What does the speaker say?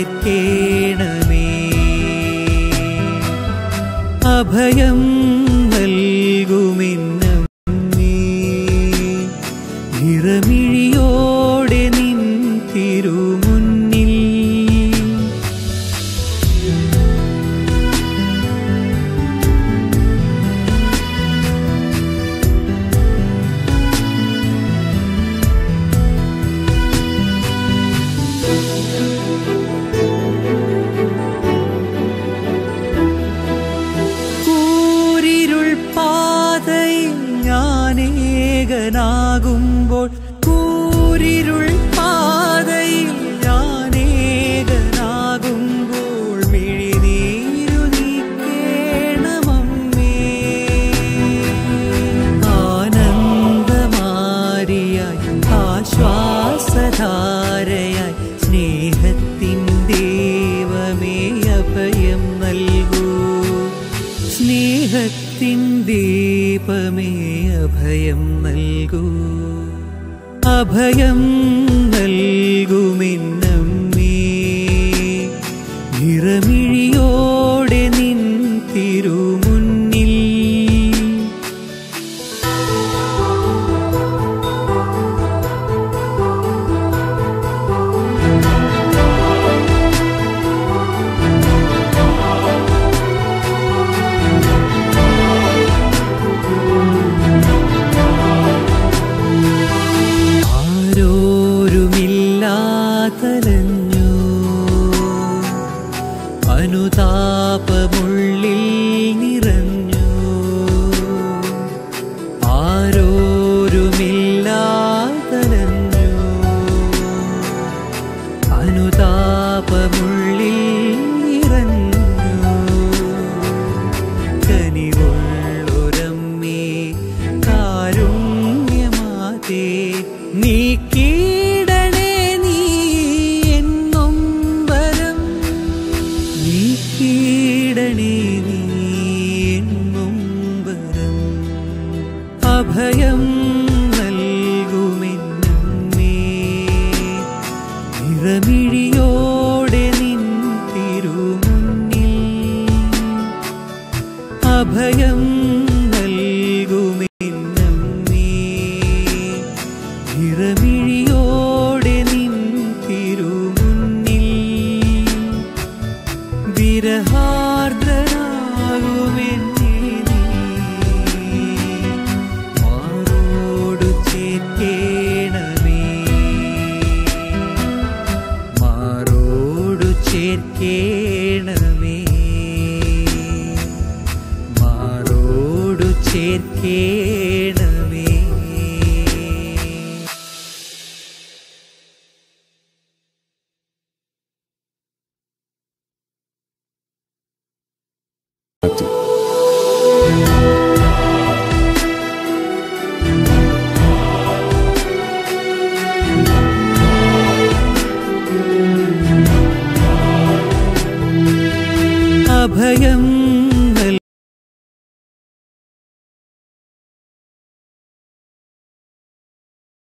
ചേർക്കേണമേ അഭയം നൽകുമെന്നമ്മേ നിറമിഴിയോടെ നിൻ തിരുമുന്നിൽ കൂരിരുൾ പാതയിൽ ഞാനേകനാകുമ്പോൾ കൂരിരുൾ പാതയിൽ ഞാനേകനാകുമ്പോൾ മിഴിനീരു നീക്കേണമമ്മേ ആനന്ദമാരിയായി ആശ്വാസധാരയായി സ്നേഹത്തിൻ ദൈവമേ അഭയം നൽകൂ സ്നേഹത്തിൻ ദീപമേ അഭയം നൽകൂ അഭയം നൽകുമെന്നമ്മേ നിറമിഴിയോടെ നിൻ തിരുമുന്നിൽ ആരോരുമില്ലാതലഞ്ഞു അനുതാപമുള്ളിൽ നിറഞ്ഞു ആരോരുമില്ലാതലഞ്ഞു അനുതാപമുള്ളിൽ നിറഞ്ഞു കനിവുള്ളൊരമ്മേ കാരുണ്യമാതേ നീ കീടണേ നീ എന്നും വരം നീ കീടണേ നീ എന്നും വരം അഭയം നൽകുമെന്നമ്മേ നിറമിഴിയോടെ നിൻ തിരുമുന്നിൽ അഭയം നൽകുമെന്നമ്മേ നിറമിഴിയോടെ നിൻ തിരുമുന്നിൽ വിരഹാർദ്രനാകുമെന്നേ നീ മാറോടു ചേർക്കേണമേ മാറോടു ചേർക്കേണമേ മാറോടു ചേർക്കേണമേ അഭയം